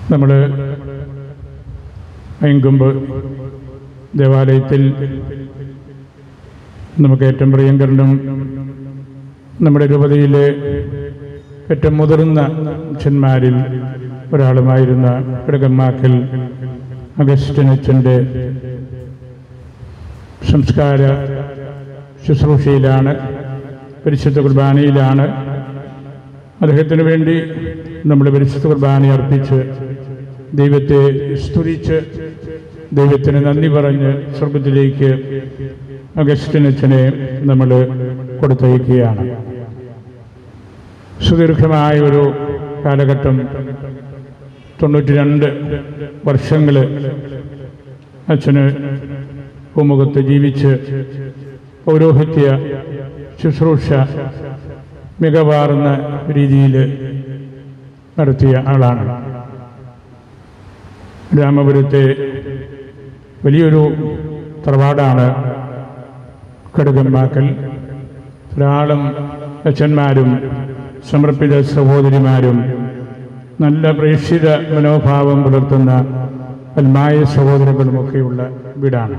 നമ്മൾ അയങ്കുമ്പ് ദേവാലയത്തിൽ നമുക്ക് ഏറ്റവും പ്രിയങ്കരനും നമ്മുടെ രൂപതയിലെ ഏറ്റവും മുതിർന്ന അച്ഛന്മാരിൽ ഒരാളുമായിരുന്ന പിടകമ്മാക്കൽ അഗസ്റ്റിനച്ഛൻ്റെ സംസ്കാര ശുശ്രൂഷയിലാണ് പരിശുദ്ധ കുർബാനയിലാണ് അദ്ദേഹത്തിന് വേണ്ടി നമ്മൾ പരിശുദ്ധ കുർബാന അർപ്പിച്ച് ദൈവത്തെ സ്തുതിച്ച് ദൈവത്തിന് നന്ദി പറഞ്ഞ് സ്വർഗത്തിലേക്ക് അഗസ്റ്റിനച്ഛനെ നമ്മൾ കൊടുത്തയക്കുകയാണ് സുദീർഘമായ ഒരു കാലഘട്ടം തൊണ്ണൂറ്റി രണ്ട് വർഷങ്ങൾ അച്ഛന് ഭൂമുഖത്ത് ജീവിച്ച് പൗരോഹിത്യ ശുശ്രൂഷ മികവാർന്ന രീതിയിൽ നടത്തിയ ആളാണ് രാമപുരത്തെ വലിയൊരു തറവാടാണ് കടുകമ്മാക്കൽ ധാരാളം അച്ഛന്മാരും സമർപ്പിത സഹോദരിമാരും നല്ല പ്രേക്ഷിത മനോഭാവം പുലർത്തുന്ന അൽമായ സഹോദരങ്ങളുമൊക്കെയുള്ള വീടാണ്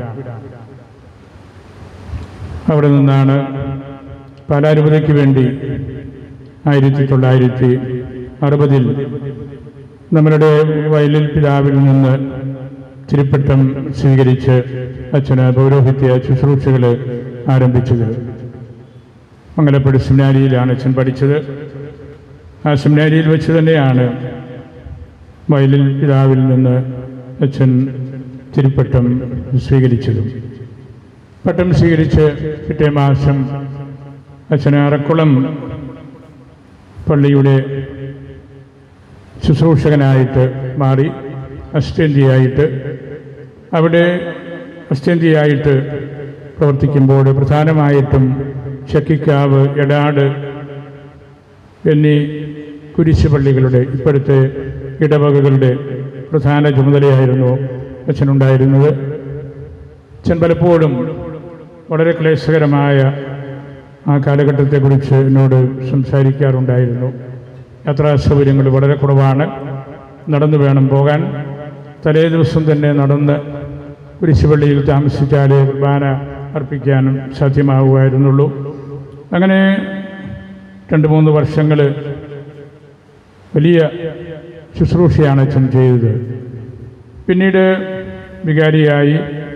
അവിടെ നിന്നാണ് പാലാരൂപതയ്ക്ക് വേണ്ടി ആയിരത്തി തൊള്ളായിരത്തി അറുപതിൽ നമ്മളുടെ വയലിൽ പിതാവിൽ നിന്ന് തിരുപ്പട്ടം സ്വീകരിച്ച് അച്ഛന് പൗരോഹിത്യ ശുശ്രൂഷകൾ ആരംഭിച്ചത് മംഗലപ്പടി സെമിനാരിയിലാണ് അച്ഛൻ പഠിച്ചത് ആ സെമിനാരിയിൽ വെച്ച് തന്നെയാണ് വയലിൽ പിതാവിൽ നിന്ന് അച്ഛൻ തിരുപ്പട്ടം സ്വീകരിച്ചതും പട്ടം സ്വീകരിച്ച് പിറ്റേ മാസം അച്ഛന് അറക്കുളം പള്ളിയുടെ ശുശ്രൂഷകനായിട്ട് മാറി അസ്റ്റേന്തിയായിട്ട് അവിടെ അസ്റ്റേന്തിയായിട്ട് പ്രവർത്തിക്കുമ്പോൾ പ്രധാനമായിട്ടും ചക്കിക്കാവ് എടാട് എന്നീ കുരിശ് പള്ളികളുടെ ഇപ്പോഴത്തെ ഇടവകകളുടെ പ്രധാന ചുമതലയായിരുന്നു അച്ഛനുണ്ടായിരുന്നത് അച്ഛൻ പലപ്പോഴും വളരെ ക്ലേശകരമായ ആ കാലഘട്ടത്തെക്കുറിച്ച് എന്നോട് സംസാരിക്കാറുണ്ടായിരുന്നു യാത്രാ സൗകര്യങ്ങൾ വളരെ കുറവാണ് നടന്നു വേണം പോകാൻ തലേ ദിവസം തന്നെ നടന്ന് കുരിശുപള്ളിയിൽ താമസിച്ചാലേ കുർബാന അർപ്പിക്കാനും സാധ്യമാവുമായിരുന്നുള്ളൂ അങ്ങനെ രണ്ട് മൂന്ന് വർഷങ്ങൾ വലിയ ശുശ്രൂഷയാണ് അച്ഛൻ ചെയ്തത് പിന്നീട് വികാരിയായി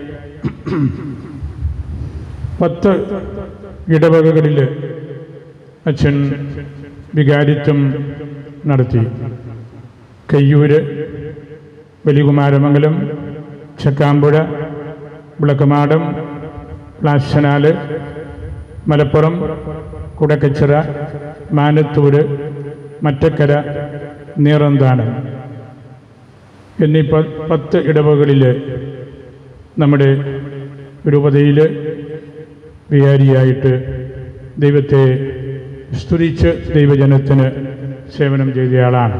പത്ത് ഇടവകകളിൽ അച്ഛൻ വികാരിത്വം നടത്തി കയ്യൂര് വലികുമാരമംഗലം ചക്കാമ്പുഴ വിളക്കമാടം പ്ലാശനാല് മലപ്പുറം കുടക്കച്ചിറ മാനത്തൂര് മറ്റക്കര നീറന്താനം എന്നീ പ- പത്ത് ഇടവകളിൽ നമ്മുടെ രൂപതയിൽ വികാരിയായിട്ട് ദൈവത്തെ സ്തുതിച്ച് ദൈവജനത്തിന് സേവനം ചെയ്തയാളാണ്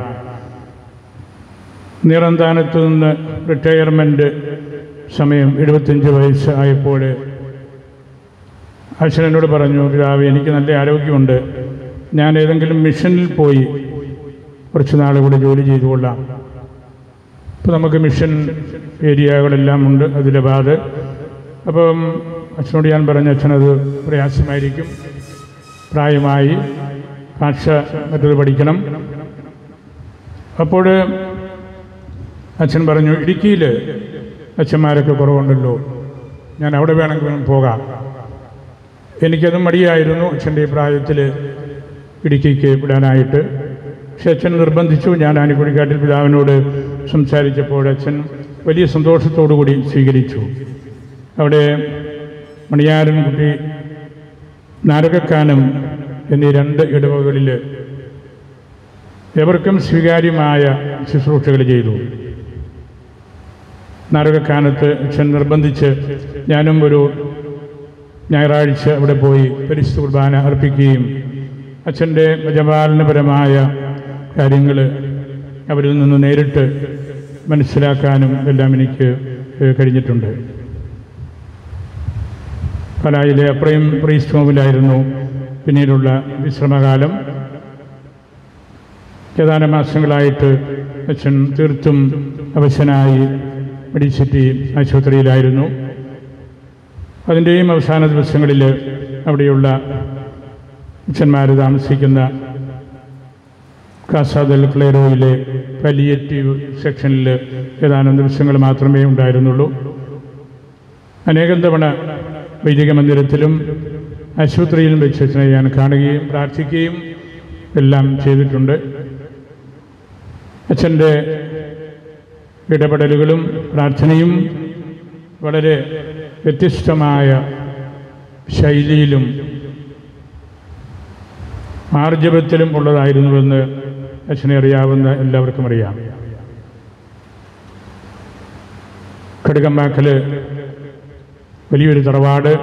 നിറന്താനത്ത് നിന്ന് റിട്ടയർമെൻറ്റ് സമയം എഴുപത്തഞ്ച് വയസ്സ് ആയപ്പോൾ അച്ഛൻ എന്നോട് പറഞ്ഞു പിതാവ് എനിക്ക് നല്ല ആരോഗ്യമുണ്ട് ഞാൻ ഏതെങ്കിലും മിഷനിൽ പോയി കുറച്ച് നാൾ കൂടെ ജോലി ചെയ്തു കൊള്ളാം ഇപ്പോൾ നമുക്ക് മിഷൻ ഏരിയകളെല്ലാം ഉണ്ട് അതിലബാദ് അപ്പം അച്ഛനോട് ഞാൻ പറഞ്ഞു അച്ഛനത് പ്രയാസമായിരിക്കും പ്രായമായി ഭാഷ മറ്റത് പഠിക്കണം അപ്പോൾ അച്ഛൻ പറഞ്ഞു ഇടുക്കിയിൽ അച്ഛന്മാരൊക്കെ കുറവുണ്ടല്ലോ ഞാൻ അവിടെ വേണമെങ്കിൽ പോകാം എനിക്കതും മടിയായിരുന്നു അച്ഛൻ്റെ ഈ പ്രായത്തിൽ ഇടുക്കിക്ക് വിടാനായിട്ട് പക്ഷെ അച്ഛൻ നിർബന്ധിച്ചു ഞാൻ ആനിക്കുടിക്കാട്ടിൽ പിതാവിനോട് സംസാരിച്ചപ്പോൾ അച്ഛൻ വലിയ സന്തോഷത്തോടു കൂടി സ്വീകരിച്ചു അവിടെ മണിയാരൻകുട്ടി നാരകക്കാനം എന്നീ രണ്ട് ഇടവകളിൽ എവർക്കും സ്വീകാര്യമായ ശുശ്രൂഷകൾ ചെയ്തു നാരകക്കാനത്ത് അച്ഛൻ നിർബന്ധിച്ച് ഞാനും ഒരു ഞായറാഴ്ച അവിടെ പോയി പരിശുദ്ധ കുർബാന അർപ്പിക്കുകയും അച്ഛൻ്റെ ജപാലനപരമായ കാര്യങ്ങൾ അവരിൽ നിന്ന് നേരിട്ട് മനസ്സിലാക്കാനും എല്ലാം എനിക്ക് ഏഹ്, കഴിഞ്ഞിട്ടുണ്ട് പലായിലെ അപ്രയും പ്രീസ്റ്റ് ഹോമിലായിരുന്നു പിന്നീടുള്ള വിശ്രമകാലം ഏതാനും മാസങ്ങളായിട്ട് അച്ഛൻ തീർത്തും അവശനായി മെഡിസിറ്റി ആശുപത്രിയിലായിരുന്നു അതിൻ്റെയും അവസാന ദിവസങ്ങളിൽ അവിടെയുള്ള അച്ഛന്മാർ താമസിക്കുന്ന കാസാദൽ ക്ലേറോയിലെ പലിയേറ്റീവ് സെക്ഷനിൽ ഏതാനും ദിവസങ്ങൾ മാത്രമേ ഉണ്ടായിരുന്നുള്ളൂ അനേകം തവണ വൈദിക മന്ദിരത്തിലും ആശുപത്രിയിലും വെച്ച് അച്ഛനെ ഞാൻ കാണുകയും പ്രാർത്ഥിക്കുകയും എല്ലാം ചെയ്തിട്ടുണ്ട് അച്ഛൻ്റെ ഇടപെടലുകളും പ്രാർത്ഥനയും വളരെ വ്യത്യസ്തമായ ശൈലിയിലും ആർജവത്തിലും ഉള്ളതായിരുന്നുവെന്ന് അച്ഛനെ അറിയാവുന്ന എല്ലാവർക്കും അറിയാം കടുകമ്പാക്കൽ വലിയൊരു തറവാട്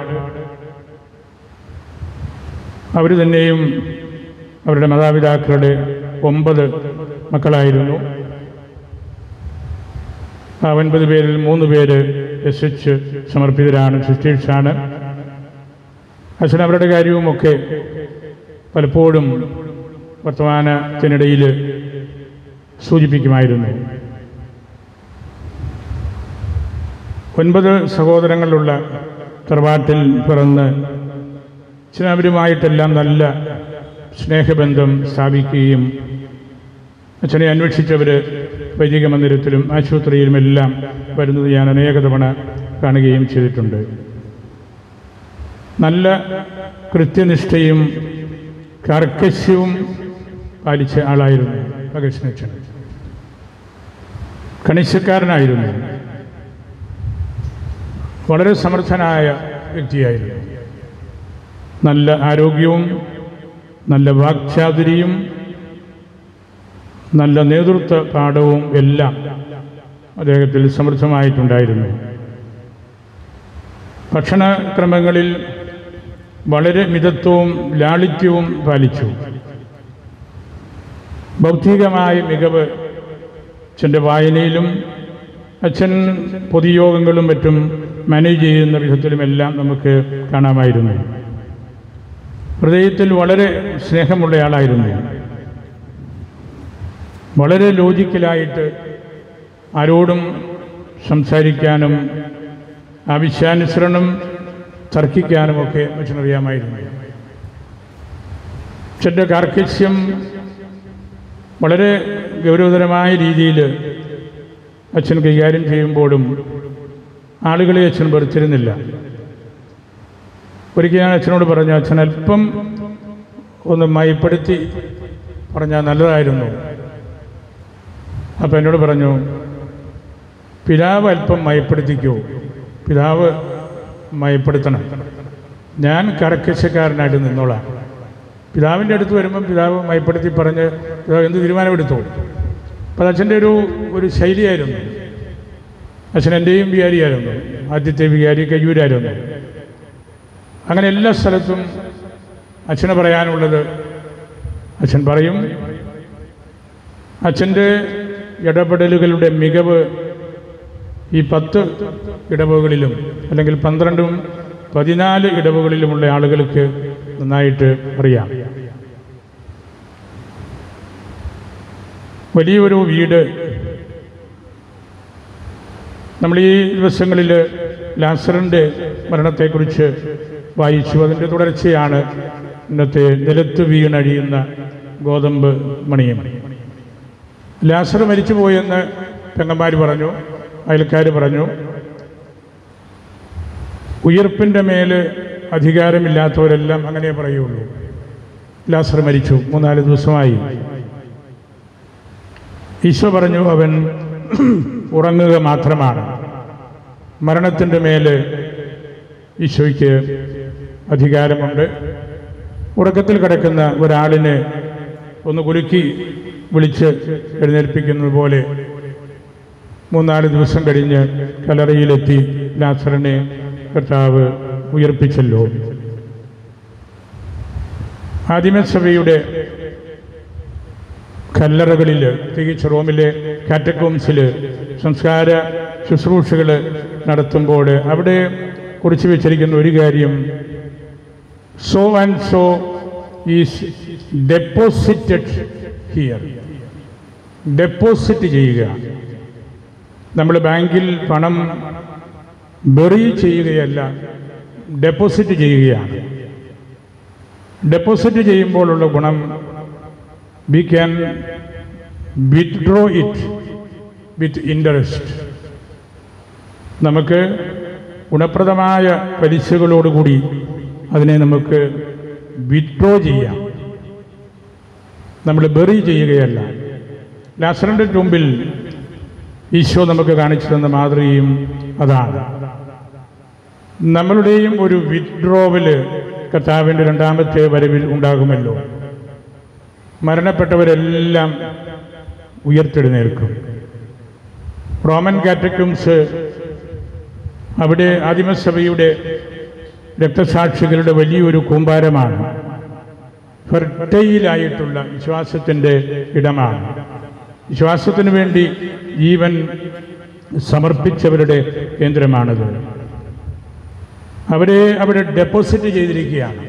അവർ തന്നെയും അവരുടെ മാതാപിതാക്കളുടെ ഒമ്പത് മക്കളായിരുന്നു ആ ഒൻപത് പേരിൽ മൂന്ന് പേര് എസ് എച്ച് സമർപ്പിതരാണ് സിസ്റ്റേഴ്സാണ് അച്ഛൻ അവരുടെ കാര്യവുമൊക്കെ പലപ്പോഴും വർത്തമാനത്തിനിടയിൽ സൂചിപ്പിക്കുമായിരുന്നു ഒൻപത് സഹോദരങ്ങളുള്ള തറവാട്ടിൽ പിറന്ന് അച്ഛനവരുമായിട്ടെല്ലാം നല്ല സ്നേഹബന്ധം സ്ഥാപിക്കുകയും അച്ഛനെ അന്വേഷിച്ചവർ വൈദിക മന്ദിരത്തിലും ആശുപത്രിയിലുമെല്ലാം വരുന്നത് ഞാൻ അനേക തവണ കാണുകയും ചെയ്തിട്ടുണ്ട് നല്ല കൃത്യനിഷ്ഠയും കാർക്കശ്യവും പാലിച്ച ആളായിരുന്നു ഭഗഷ്ണച്ചൻ കണിശക്കാരനായിരുന്നു വളരെ സമർത്ഥനായ വ്യക്തിയായിരുന്നു നല്ല ആരോഗ്യവും നല്ല വാക്ചാതുരിയും നല്ല നേതൃത്വ പാഠവും എല്ലാം അദ്ദേഹത്തിൽ സമൃദ്ധമായിട്ടുണ്ടായിരുന്നു ഭക്ഷണക്രമങ്ങളിൽ വളരെ മിതത്വവും ലാളിത്യവും പാലിച്ചു ബൗദ്ധികമായ മികവ് അച്ഛൻ്റെ വായനയിലും അച്ഛൻ പൊതുയോഗങ്ങളും മറ്റും മാനേജ് ചെയ്യുന്ന വിധത്തിലുമെല്ലാം നമുക്ക് കാണാമായിരുന്നു ഹൃദയത്തിൽ വളരെ സ്നേഹമുള്ളയാളായിരുന്നു വളരെ ലോജിക്കലായിട്ട് ആരോടും സംസാരിക്കാനും ആവശ്യാനുസരണം തർക്കിക്കാനുമൊക്കെ അച്ഛനറിയാമായിരുന്നു അച്ഛൻ്റെ കാർക്കശ്യം വളരെ ഗൗരവതരമായ രീതിയിൽ അച്ഛൻ കൈകാര്യം ചെയ്യുമ്പോഴും ആളുകളെ അച്ഛൻ വെറുത്തിരുന്നില്ല ഒരിക്കൽ ഞാൻ അച്ഛനോട് പറഞ്ഞു അച്ഛൻ അല്പം ഒന്ന് മയപ്പെടുത്തി പറഞ്ഞാൽ നല്ലതായിരുന്നു അപ്പം എന്നോട് പറഞ്ഞു പിതാവ് അല്പം മയപ്പെടുത്തിക്കോ പിതാവ് മയപ്പെടുത്തണം ഞാൻ കറക്കശക്കാരനായിട്ട് നിന്നോളാം പിതാവിൻ്റെ അടുത്ത് വരുമ്പം പിതാവ് മയപ്പെടുത്തി പറഞ്ഞ് പിതാവ് എന്ത് തീരുമാനമെടുത്തു അപ്പം അത് അച്ഛൻ്റെ ഒരു ഒരു ശൈലിയായിരുന്നു അച്ഛൻ എൻ്റെയും വികാരിയായിരുന്നു ആദ്യത്തെ വികാരി കയ്യൂരായിരുന്നു അങ്ങനെ എല്ലാ സ്ഥലത്തും അച്ഛന് പറയാനുള്ളത് അച്ഛൻ പറയും അച്ഛൻ്റെ ഇടപെടലുകളുടെ മികവ് ഈ പത്ത് ഇടവുകളിലും അല്ലെങ്കിൽ പന്ത്രണ്ടും പതിനാല് ഇടവുകളിലുമുള്ള ആളുകൾക്ക് നന്നായിട്ട് അറിയാം വലിയൊരു വീട് നമ്മൾ ഈ ദിവസങ്ങളിൽ ലാസറിൻ്റെ മരണത്തെക്കുറിച്ച് വായിച്ചു അതിൻ്റെ തുടർച്ചയാണ് ഇന്നത്തെ നിലത്ത് വീണഴിയുന്ന ഗോതമ്പ് മണിയും ലാസർ മരിച്ചുപോയെന്ന് പെങ്ങന്മാർ പറഞ്ഞു അയൽക്കാർ പറഞ്ഞു ഉയർപ്പിൻ്റെ മേൽ അധികാരമില്ലാത്തവരെല്ലാം അങ്ങനെ പറയുള്ളൂ ലാസർ മരിച്ചു മൂന്നാല് ദിവസമായി ഈശോ പറഞ്ഞു അവൻ ഉറങ്ങുക മാത്രമാണ് മരണത്തിൻ്റെ മേൽ ഈശോയ്ക്ക് അധികാരമുണ്ട് ഉറക്കത്തിൽ കിടക്കുന്ന ഒരാളിനെ ഒന്ന് കുലുക്കി വിളിച്ച് എഴുന്നേൽപ്പിക്കുന്നത് പോലെ മൂന്നാല് ദിവസം കഴിഞ്ഞ് കലറയിലെത്തി ലാസറിനെ കർത്താവ് ഉയർപ്പിച്ചല്ലോ ആദിമസഭയുടെ കല്ലറകളിൽ പ്രത്യേകിച്ച് റോമിലെ കാറ്റക്കോംസിൽ സംസ്കാര ശുശ്രൂഷകൾ നടത്തുമ്പോൾ അവിടെ കുറിച്ച് വെച്ചിരിക്കുന്ന ഒരു കാര്യം so and so is deposited here deposit ചെയ്യുക നമ്മൾ ബാങ്കിൽ പണം ബെറി ചെയ്യുകയല്ല ഡെപ്പോസിറ്റ് ചെയ്യുകയാണ് ഡെപ്പോസിറ്റ് ചെയ്യുമ്പോഴുള്ള ഗുണം we can withdraw it with interest നമുക്ക് ഗുണപ്രദമായ പലിശകളോടുകൂടി അതിനെ നമുക്ക് വിത്ഡ്രോ ചെയ്യാം നമ്മൾ ബെറി ചെയ്യുകയല്ല ലാസറിൻ്റെ മുമ്പിൽ ഈശോ നമുക്ക് കാണിച്ചു തന്ന മാതൃകയും അതാണ് നമ്മളുടെയും ഒരു വിത്ഡ്രോവല് കർത്താവിൻ്റെ രണ്ടാമത്തെ വരവിൽ ഉണ്ടാകുമല്ലോ മരണപ്പെട്ടവരെല്ലാം ഉയർത്തെഴുന്നേൽക്കും റോമൻ കാറ്റക്കംസ് അവിടെ ആദിമസഭയുടെ രക്തസാക്ഷികളുടെ വലിയൊരു കൂമ്പാരമാണ് ഫെർട്ടയിലായിട്ടുള്ള വിശ്വാസത്തിൻ്റെ ഇടമാണ് വിശ്വാസത്തിന് വേണ്ടി ജീവൻ സമർപ്പിച്ചവരുടെ കേന്ദ്രമാണത് അവരെ അവിടെ ഡെപ്പോസിറ്റ് ചെയ്തിരിക്കുകയാണ്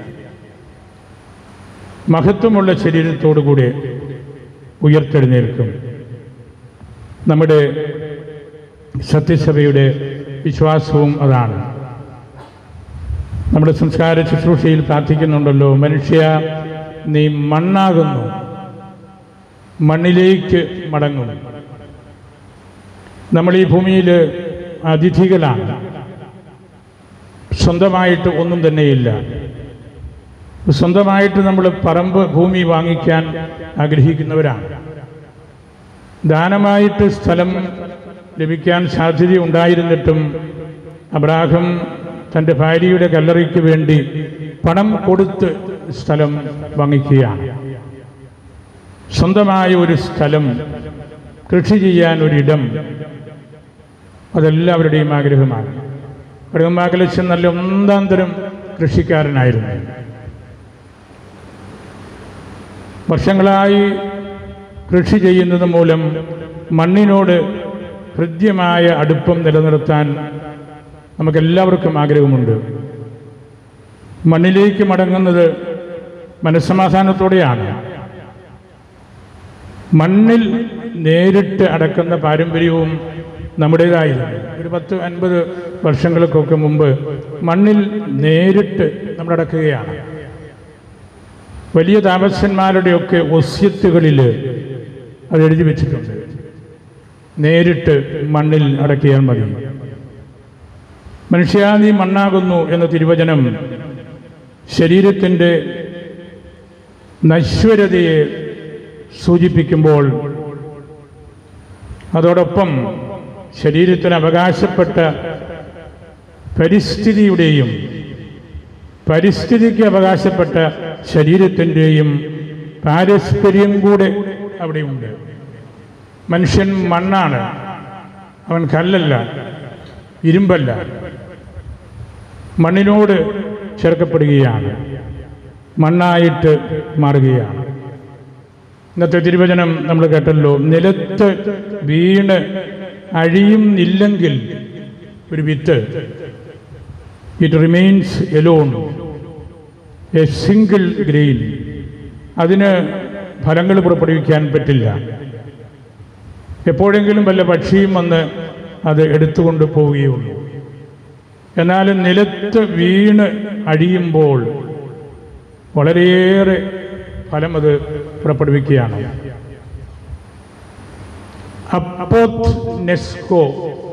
മഹത്വമുള്ള ശരീരത്തോടുകൂടി ഉയർത്തെഴുന്നേൽക്കും നമ്മുടെ സത്യസഭയുടെ വിശ്വാസവും അതാണ് നമ്മുടെ സംസ്കാര ശുശ്രൂഷയിൽ പ്രാർത്ഥിക്കുന്നുണ്ടല്ലോ മനുഷ്യ നീ മണ്ണാകുന്നു മണ്ണിലേക്ക് മടങ്ങും നമ്മൾ ഈ ഭൂമിയിൽ അതിഥികളാണ് സ്വന്തമായിട്ട് ഒന്നും തന്നെയില്ല സ്വന്തമായിട്ട് നമ്മൾ പറമ്പ് ഭൂമി വാങ്ങിക്കാൻ ആഗ്രഹിക്കുന്നവരാണ് ദാനമായിട്ട് സ്ഥലം ലഭിക്കാൻ സാധ്യതയുണ്ടായിരുന്നിട്ടും അബ്രാഹം തൻ്റെ ഭാര്യയുടെ കല്ലറയ്ക്ക് വേണ്ടി പണം കൊടുത്ത് സ്ഥലം വാങ്ങിക്കുകയാണ് സ്വന്തമായ ഒരു സ്ഥലം കൃഷി ചെയ്യാൻ ഒരിടം അതെല്ലാവരുടെയും ആഗ്രഹമാണ് കടുകമ്പാക്കലച്ചൻ നല്ല ഒന്നാം തരം കൃഷിക്കാരനായിരുന്നു വർഷങ്ങളായി കൃഷി ചെയ്യുന്നത് മൂലം മണ്ണിനോട് ഹൃദ്യമായ അടുപ്പം നിലനിർത്താൻ നമുക്കെല്ലാവർക്കും ആഗ്രഹമുണ്ട് മണ്ണിലേക്ക് മടങ്ങുന്നത് മനസ്സമാധാനത്തോടെയാണ് മണ്ണിൽ നേരിട്ട് അടക്കുന്ന പാരമ്പര്യവും നമ്മുടേതായിരുന്നു ഒരു പത്ത് അൻപത് വർഷങ്ങൾക്കൊക്കെ മുമ്പ് മണ്ണിൽ നേരിട്ട് നമ്മൾ അടക്കുകയാണ് വലിയ താമസന്മാരുടെയൊക്കെ ഒസ്യത്തുകളിൽ അത് എഴുതി വെച്ചിട്ടുണ്ട് നേരിട്ട് മണ്ണിൽ അടക്കിയാൽ മതി മനുഷ്യ നീ മണ്ണാകുന്നു എന്ന തിരുവചനം ശരീരത്തിൻ്റെ നശ്വരതയെ സൂചിപ്പിക്കുമ്പോൾ അതോടൊപ്പം ശരീരത്തിന് അവകാശപ്പെട്ട പരിസ്ഥിതിയുടെയും പരിസ്ഥിതിക്ക് അവകാശപ്പെട്ട ശരീരത്തിൻ്റെയും പാരസ്പര്യം കൂടെ അവിടെയുണ്ട് മനുഷ്യൻ മണ്ണാണ് അവൻ കല്ലല്ല ഇരുമ്പല്ല മണ്ണിനോട് ചേർക്കപ്പെടുകയാണ് മണ്ണായിട്ട് മാറുകയാണ് ഇന്നത്തെ തിരുവചനം നമ്മൾ കേട്ടല്ലോ നിലത്ത് വീണ് അഴിയുന്നില്ലെങ്കിൽ ഒരു വിത്ത് it remains alone a single grain അതിന് ഫലങ്ങൾ പുറപ്പെടുവിക്കാൻ പറ്റില്ല എപ്പോഴെങ്കിലും വല്ല പക്ഷിയും വന്ന് അത് എടുത്തുകൊണ്ട് പോവുകയുള്ളൂ എന്നാൽ നിലത്ത് വീണ് അഴിയുമ്പോൾ വളരെയേറെ ഫലം അത് പുറപ്പെടുവിക്കുകയാണ് അപ്പോത്ത് നെസ്കോ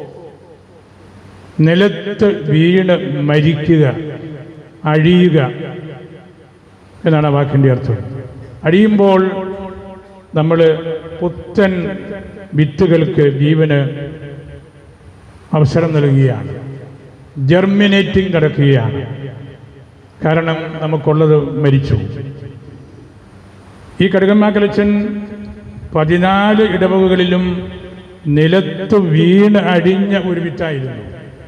നിലത്ത് വീണ് മരിക്കുക അഴിയുക എന്നാണ് ആ വാക്കിൻ്റെ അർത്ഥം അഴിയുമ്പോൾ നമ്മൾ പുത്തൻ വിത്തുകൾക്ക് ജീവന് അവസരം നൽകുകയാണ് ജർമിനേറ്റിംഗ് നടക്കുകയാണ് കാരണം നമുക്കുള്ളത് മരിച്ചു ഈ കടുകമ്മാക്കലച്ചൻ പതിനാല് ഇടവകകളിലും നിലത്ത് വീണ് അടിഞ്ഞ ഒരു വിത്തായിരുന്നു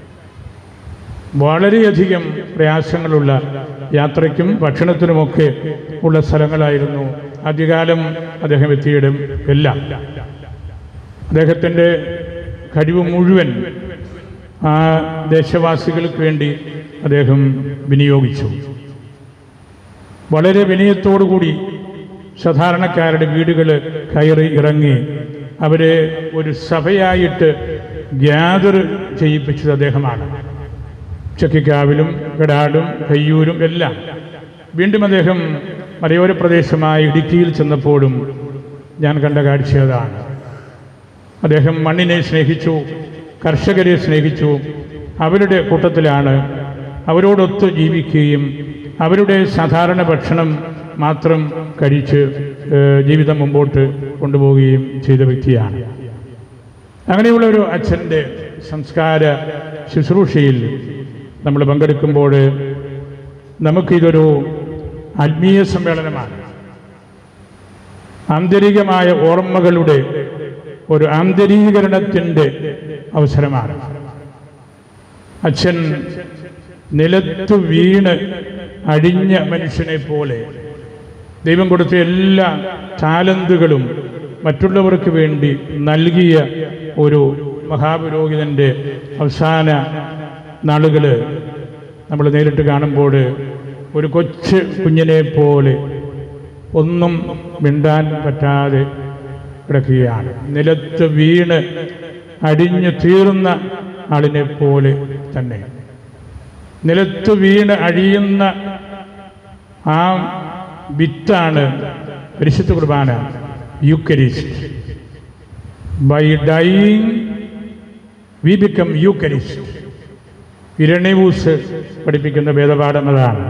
വളരെയധികം പ്രയാസങ്ങളുള്ള യാത്രയ്ക്കും ഭക്ഷണത്തിനുമൊക്കെ ഉള്ള സ്ഥലങ്ങളായിരുന്നു ആദ്യകാലം അദ്ദേഹം എത്തിയിടും എല്ലാം അദ്ദേഹത്തിൻ്റെ കഴിവ് മുഴുവൻ ആ ദേശവാസികൾക്ക് വേണ്ടി അദ്ദേഹം വിനിയോഗിച്ചു വളരെ വിനയത്തോടുകൂടി സാധാരണക്കാരുടെ വീടുകൾ കയറി ഇറങ്ങി അവരെ ഒരു സഭയായിട്ട് ഗ്യാദർ ചെയ്യിപ്പിച്ചത് അദ്ദേഹമാണ് ചക്കിക്കാവിലും ഗഡാടും കയ്യൂരും എല്ലാം വീണ്ടും അദ്ദേഹം മലയോര പ്രദേശമായ ഇടുക്കിയിൽ ചെന്നപ്പോഴും ഞാൻ കണ്ട കാഴ്ച അതാണ് അദ്ദേഹം മണ്ണിനെ സ്നേഹിച്ചു കർഷകരെ സ്നേഹിച്ചു അവരുടെ കൂട്ടത്തിലാണ് അവരോടൊത്ത് ജീവിക്കുകയും അവരുടെ സാധാരണ ഭക്ഷണം മാത്രം കഴിച്ച് ഏഹ്, ജീവിതം മുമ്പോട്ട് കൊണ്ടുപോവുകയും ചെയ്ത വ്യക്തിയാണ് അങ്ങനെയുള്ള ഒരു അച്ഛൻ്റെ സംസ്കാര ശുശ്രൂഷയിൽ നമ്മൾ പങ്കെടുക്കുമ്പോൾ നമുക്കിതൊരു ആത്മീയ സമ്മേളനമാണ് ആന്തരികമായ ഓർമ്മകളുടെ ഒരു ആന്തരീകരണത്തിൻ്റെ അവസരമാണ് അച്ഛൻ നിലത്തു വീണ് അടിഞ്ഞ മനുഷ്യനെ പോലെ ദൈവം കൊടുത്ത എല്ലാ ടാലന്തുകളും മറ്റുള്ളവർക്ക് വേണ്ടി നൽകിയ ഒരു മഹാപുരോഹിതൻ്റെ അവസാന നാളുകൾ നമ്മൾ നേരിട്ട് കാണുമ്പോൾ ഒരു കൊച്ചു കുഞ്ഞിനെ പോലെ ഒന്നും മിണ്ടാൻ പറ്റാതെ കിടക്കുകയാണ് നിലത്ത് വീണ് അടിഞ്ഞു തീർന്ന ആളിനെ പോലെ തന്നെ നിലത്ത് വീണ് അഴിയുന്ന ആ വിത്താണ് പരിശുദ്ധ കുർബാന Eucharist by dying we become Eucharist Irenaeus പഠിപ്പിക്കുന്ന വേദപാഠം അതാണ്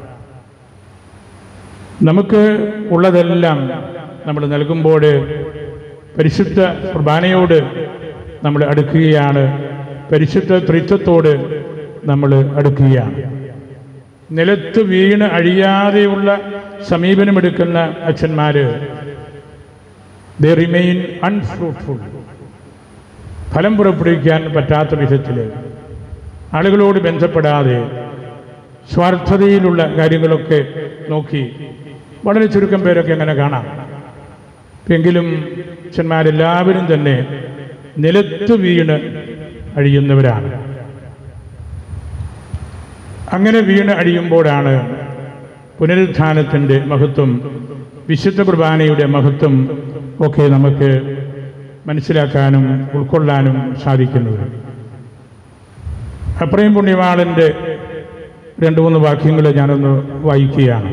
നമുക്ക് ഉള്ളതെല്ലാം നമ്മൾ നൽകുമ്പോൾ പരിശുദ്ധ കുർബാനയോട് നമ്മൾ അടുക്കുകയാണ് പരിശുദ്ധ ത്രിത്വത്തോട് നമ്മൾ അടുക്കുകയാണ് നിലത്ത് വീണ് അഴിയാതെയുള്ള സമീപനമെടുക്കുന്ന അച്ഛന്മാര് ദ റിമെയിൻ അൺഫ്രൂട്ട്ഫുൾ ഫലം പുറപ്പെടുവിക്കാൻ പറ്റാത്ത വിധത്തിൽ ആളുകളോട് ബന്ധപ്പെടാതെ സ്വാർത്ഥതയിലുള്ള കാര്യങ്ങളൊക്കെ നോക്കി വളരെ ചുരുക്കം പേരൊക്കെ അങ്ങനെ കാണാം എങ്കിലും അച്ഛന്മാരെല്ലാവരും തന്നെ നിലത്ത് വീണ് അഴിയുന്നവരാണ് അങ്ങനെ വീണ് അഴിയുമ്പോഴാണ് പുനരുത്ഥാനത്തിൻ്റെ മഹത്വം വിശുദ്ധ കുർബാനയുടെ മഹത്വം ഒക്കെ നമുക്ക് മനസ്സിലാക്കാനും ഉൾക്കൊള്ളാനും സാധിക്കുന്നത് അപ്രയം പുണ്യവാളൻ്റെ രണ്ട് മൂന്ന് വാക്യങ്ങൾ ഞാനൊന്ന് വായിക്കുകയാണ്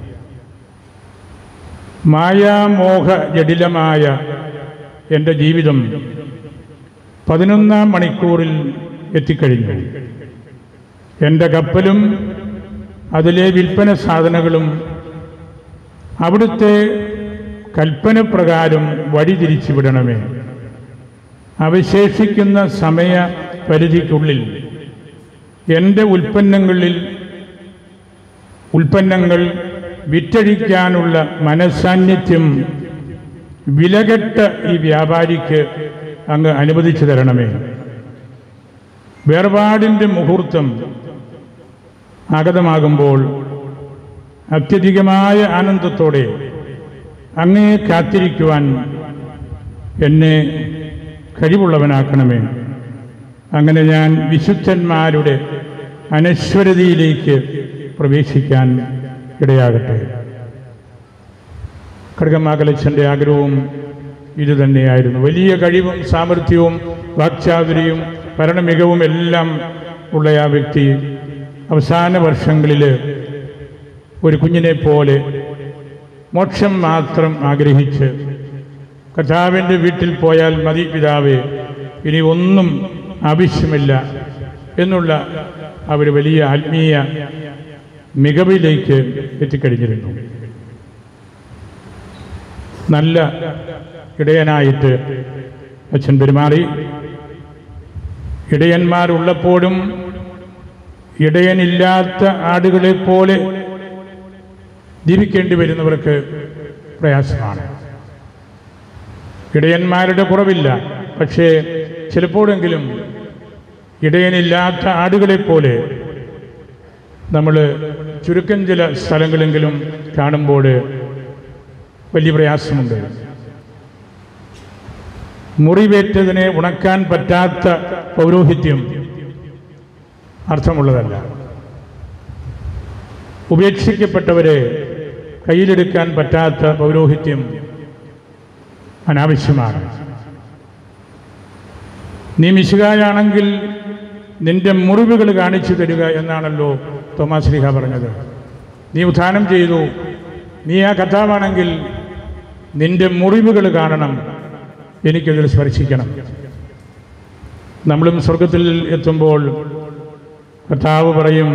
മായാമോഹ ജടിലമായ എൻ്റെ ജീവിതം പതിനൊന്നാം മണിക്കൂറിൽ എത്തിക്കഴിഞ്ഞു എൻ്റെ കപ്പലും അതിലെ വിൽപ്പന സാധനങ്ങളും അവിടുത്തെ കൽപ്പന പ്രകാരം വഴിതിരിച്ചു വിടണമേ അവശേഷിക്കുന്ന സമയ പരിധിക്കുള്ളിൽ എൻ്റെ ഉൽപ്പന്നങ്ങളിൽ ഉൽപ്പന്നങ്ങൾ വിറ്റഴിക്കാനുള്ള മനസാന്നിധ്യം വിലകെട്ട ഈ വ്യാപാരിക്ക് അങ്ങ് അനുവദിച്ചു തരണമേ വേർപാടിൻ്റെ മുഹൂർത്തം ആഗതമാകുമ്പോൾ അത്യധികമായ ആനന്ദത്തോടെ അങ്ങേ കാത്തിരിക്കുവാൻ എന്നെ കഴിവുള്ളവനാക്കണമേ അങ്ങനെ ഞാൻ വിശുദ്ധന്മാരുടെ അനശ്വരതയിലേക്ക് പ്രവേശിക്കാൻ ഇടയാകട്ടെ ഖഡ്ഗമാകലച്ഛൻ്റെ ആഗ്രഹവും ഇത് തന്നെയായിരുന്നു വലിയ കഴിവും സാമർഥ്യവും വാക്ചാതുരിയും ഭരണമികവും എല്ലാം ഉള്ള ആ വ്യക്തി അവസാന വർഷങ്ങളിൽ ഒരു കുഞ്ഞിനെ പോലെ മോക്ഷം മാത്രം ആഗ്രഹിച്ച് കർത്താവിൻ്റെ വീട്ടിൽ പോയാൽ മതി പിതാവേ ഇനി ഒന്നും ആവശ്യമില്ല എന്നുള്ള ആ ഒരു വലിയ ആത്മീയ മികവിലേക്ക് എത്തിക്കഴിഞ്ഞിരുന്നു നല്ല ഇടയനായിട്ട് അച്ഛൻ പെരുമാറി ഇടയന്മാരുള്ളപ്പോഴും ഇടയനില്ലാത്ത ആടുകളെ പോലെ ജീവിക്കേണ്ടി വരുന്നവർക്ക് പ്രയാസമാണ് ഇടയന്മാരുടെ കുറവില്ല പക്ഷേ ചിലപ്പോഴെങ്കിലും ഇടയനില്ലാത്ത ആടുകളെ പോലെ നമ്മൾ ചുരുക്കം ചില സ്ഥലങ്ങളെങ്കിലും കാണുമ്പോൾ വലിയ പ്രയാസമുണ്ട് മുറിവേറ്റതിനെ ഉണക്കാൻ പറ്റാത്ത പൗരോഹിത്യം അർത്ഥമുള്ളതല്ല ഉപേക്ഷിക്കപ്പെട്ടവരെ കയ്യിലെടുക്കാൻ പറ്റാത്ത പൗരോഹിത്യം അനാവശ്യമാണ് നീ മിശുകായാണെങ്കിൽ നിന്റെ മുറിവുകൾ കാണിച്ചു തരിക എന്നാണല്ലോ തോമാസ് ലീഹ പറഞ്ഞത് നീ ഉത്ഥാനം ചെയ്തു നീ ആ കഥാവാണെങ്കിൽ നിന്റെ മുറിവുകൾ കാണണം എനിക്കതിൽ സ്പർശിക്കണം നമ്മളും സ്വർഗത്തിൽ എത്തുമ്പോൾ കർത്താവ് പറയും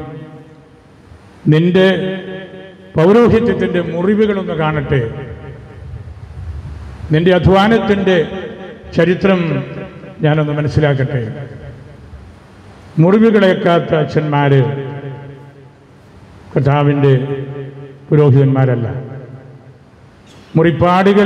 നിന്റെ പൗരോഹിത്യത്തിൻ്റെ മുറിവുകളൊന്ന് കാണട്ടെ നിന്റെ അധ്വാനത്തിൻ്റെ ചരിത്രം ഞാനൊന്ന് മനസ്സിലാക്കട്ടെ മുറിവുകളേക്കാത്ത അച്ഛന്മാര് കർത്താവിൻ്റെ പുരോഹിതന്മാരല്ല മുറിപ്പാടുകൾ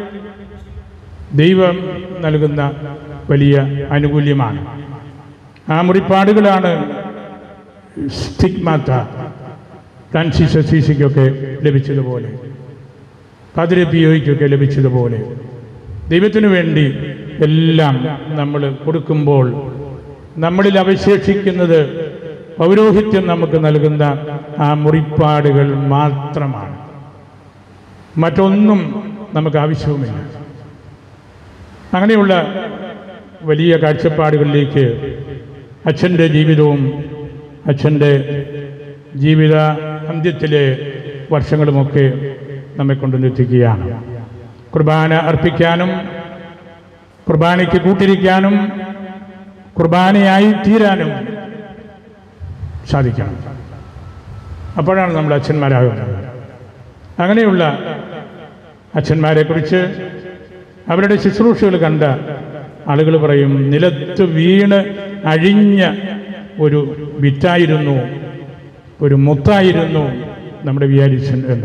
ദൈവം നൽകുന്ന വലിയ ആനുകൂല്യമാണ് ആ മുറിപ്പാടുകളാണ് സ്റ്റിഗ്മാത്ത ഫ്രാൻസിസ് അസീസിക്കൊക്കെ ലഭിച്ചതുപോലെ പാതിരെ പിയോയ്ക്കൊക്കെ ലഭിച്ചതുപോലെ ദൈവത്തിനു വേണ്ടി എല്ലാം നമ്മൾ കൊടുക്കുമ്പോൾ നമ്മളിൽ അവശേഷിക്കുന്നത് പൗരോഹിത്യം നമുക്ക് നൽകുന്ന ആ മുറിപ്പാടുകൾ മാത്രമാണ് മറ്റൊന്നും നമുക്ക് ആവശ്യവുമില്ല അങ്ങനെയുള്ള വലിയ കാഴ്ചപ്പാടുകളിലേക്ക് അച്ഛൻ്റെ ജീവിതവും അച്ഛൻ്റെ ജീവിത അന്ത്യത്തിലെ വർഷങ്ങളുമൊക്കെ നമ്മെ കൊണ്ടുവന്നെത്തിക്കുകയാണ് കുർബാന അർപ്പിക്കാനും കുർബാനയ്ക്ക് കൂട്ടിരിക്കാനും കുർബാനയായി തീരാനും സാധിക്കണം അപ്പോഴാണ് നമ്മൾ അച്ഛന്മാരാകുന്നത് അങ്ങനെയുള്ള അച്ഛന്മാരെക്കുറിച്ച് അവരുടെ ശുശ്രൂഷകൾ കണ്ട ആളുകൾ പറയും നിലത്ത് വീണ് അഴിഞ്ഞ ഒരു വിറ്റായിരുന്നു ഒരു മുത്തായിരുന്നു നമ്മുടെ വിചാരിച്ചൻ എന്ന്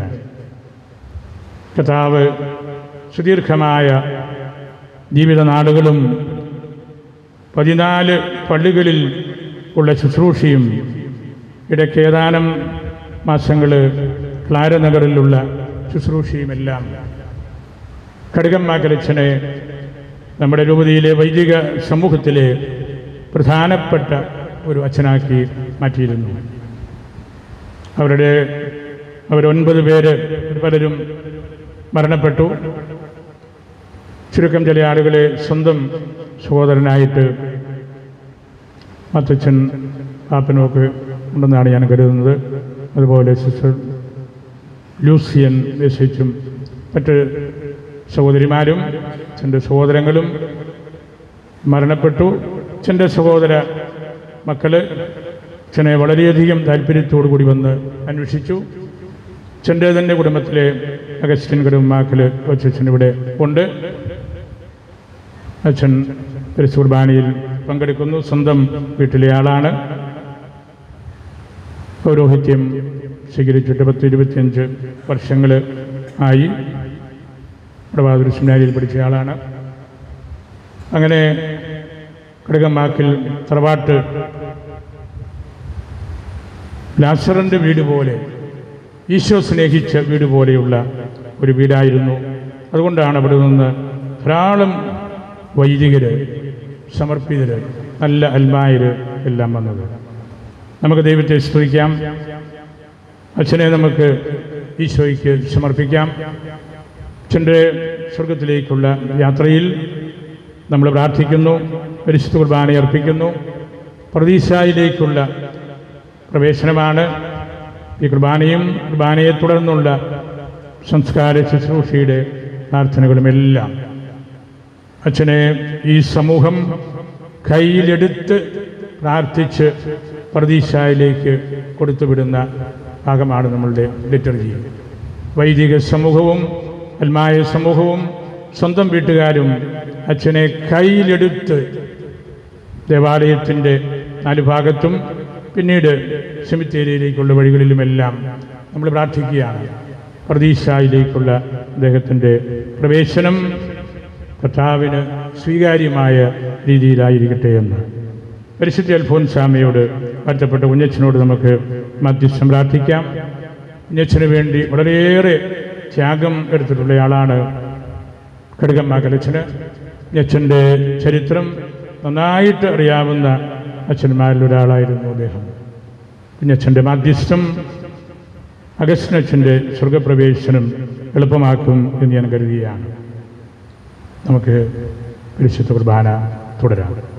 കഥാവ് സുദീർഘമായ ജീവിത നാളുകളും പതിനാല് പള്ളികളിൽ ഉള്ള ശുശ്രൂഷയും ഇടയ്ക്ക് ഏതാനും മാസങ്ങൾ ക്ലാരനഗറിലുള്ള ശുശ്രൂഷയുമെല്ലാം ഖഡ്ഗമ്മാക്കലച്ഛനെ നമ്മുടെ രൂപതയിലെ വൈദിക സമൂഹത്തിലെ പ്രധാനപ്പെട്ട ഒരു അച്ഛനാക്കി മാറ്റിയിരുന്നു അവരുടെ അവരൊൻപത് പേര് പലരും മരണപ്പെട്ടു ചുരുക്കം ചില ആളുകളെ സ്വന്തം സഹോദരനായിട്ട് മത്തച്ഛൻ പാപ്പനുമൊക്കെ ഉണ്ടെന്നാണ് ഞാൻ കരുതുന്നത് അതുപോലെ സിസ്റ്റർ ലൂസിയൻ എച്ചും മറ്റ് സഹോദരിമാരും അച്ഛൻ്റെ സഹോദരങ്ങളും മരണപ്പെട്ടു അച്ഛൻ്റെ സഹോദര മക്കള് അച്ഛനെ വളരെയധികം താല്പര്യത്തോടു കൂടി വന്ന് അന്വേഷിച്ചു അച്ഛൻ്റെ തന്നെ കുടുംബത്തിലെ അഗസ്റ്റിൻ കുടുംബാക്കൽ അച്ഛൻ ഇവിടെ ഉണ്ട് അച്ഛൻ പരിശു കുർബാനയിൽ പങ്കെടുക്കുന്നു സ്വന്തം വീട്ടിലെ ആളാണ് പൗരോഹിത്യം സ്വീകരിച്ചിട്ട് പത്ത് ഇരുപത്തിയഞ്ച് വർഷങ്ങൾ ആയി പ്രഭാതൂർ സെമിനാരിയിൽ പഠിച്ച ആളാണ് അങ്ങനെ കടുകമാക്കിൽ തറവാട്ട് ലാസറിൻ്റെ വീട് പോലെ ഈശോ സ്നേഹിച്ച വീട് പോലെയുള്ള ഒരു വീടായിരുന്നു അതുകൊണ്ടാണ് അവിടെ നിന്ന് ധാരാളം വൈദികര് സമർപ്പിതര് നല്ല അൽമായര് എല്ലാം വന്നത് നമുക്ക് ദൈവത്തെ സ്തുതിക്കാം അച്ഛനെ നമുക്ക് ഈശോയ്ക്ക് സമർപ്പിക്കാം അച്ഛൻ്റെ സ്വർഗത്തിലേക്കുള്ള യാത്രയിൽ നമ്മൾ പ്രാർത്ഥിക്കുന്നു പരിശുദ്ധ കുർബാന അർപ്പിക്കുന്നു പ്രതീക്ഷയിലേക്കുള്ള പ്രവേശനമാണ് ഈ കുർബാനയും കുർബാനയെ തുടർന്നുള്ള സംസ്കാര ശുശ്രൂഷയുടെ പ്രാർത്ഥനകളുമെല്ലാം അച്ഛനെ ഈ സമൂഹം കയ്യിലെടുത്ത് പ്രാർത്ഥിച്ച് പ്രതീക്ഷയിലേക്ക് കൊടുത്തുവിടുന്ന ഭാഗമാണ് നമ്മളുടെ ലിറ്റർജി വൈദിക സമൂഹവും അൽമായ സമൂഹവും സ്വന്തം വീട്ടുകാരും അച്ഛനെ കയ്യിലെടുത്ത് ദേവാലയത്തിൻ്റെ നാല് ഭാഗത്തും പിന്നീട് സെമിത്തേരിയിലേക്കുള്ള വഴികളിലുമെല്ലാം നമ്മൾ പ്രാർത്ഥിക്കുകയാണ് പ്രതീക്ഷയിലേക്കുള്ള അദ്ദേഹത്തിൻ്റെ പ്രവേശനം കർത്താവിന് സ്വീകാര്യമായ രീതിയിലായിരിക്കട്ടെ എന്ന് പരിശുദ്ധ അൽഫോൻസാമയോട് ബന്ധപ്പെട്ട കുഞ്ഞച്ചനോട് നമുക്ക് മധ്യസ്ഥം പ്രാർത്ഥിക്കാം കുഞ്ഞച്ചന് വേണ്ടി വളരെയേറെ ത്യാഗം എടുത്തിട്ടുള്ള ആളാണ് ഘടകമാകലച്ചന് കുഞ്ഞച്ചൻ്റെ ചരിത്രം നന്നായിട്ട് അറിയാവുന്ന അച്ഛന്മാരിൽ ഒരാളായിരുന്നു അദ്ദേഹം കുഞ്ഞച്ചൻ്റെ മാധ്യസ്ഥം അഗസ്റ്റിനച്ഛൻ്റെ സ്വർഗപ്രവേശനം എളുപ്പമാക്കും എന്ന് ഞാൻ കരുതുകയാണ് നമുക്ക് പരിശുദ്ധ കുർബാന തുടരാം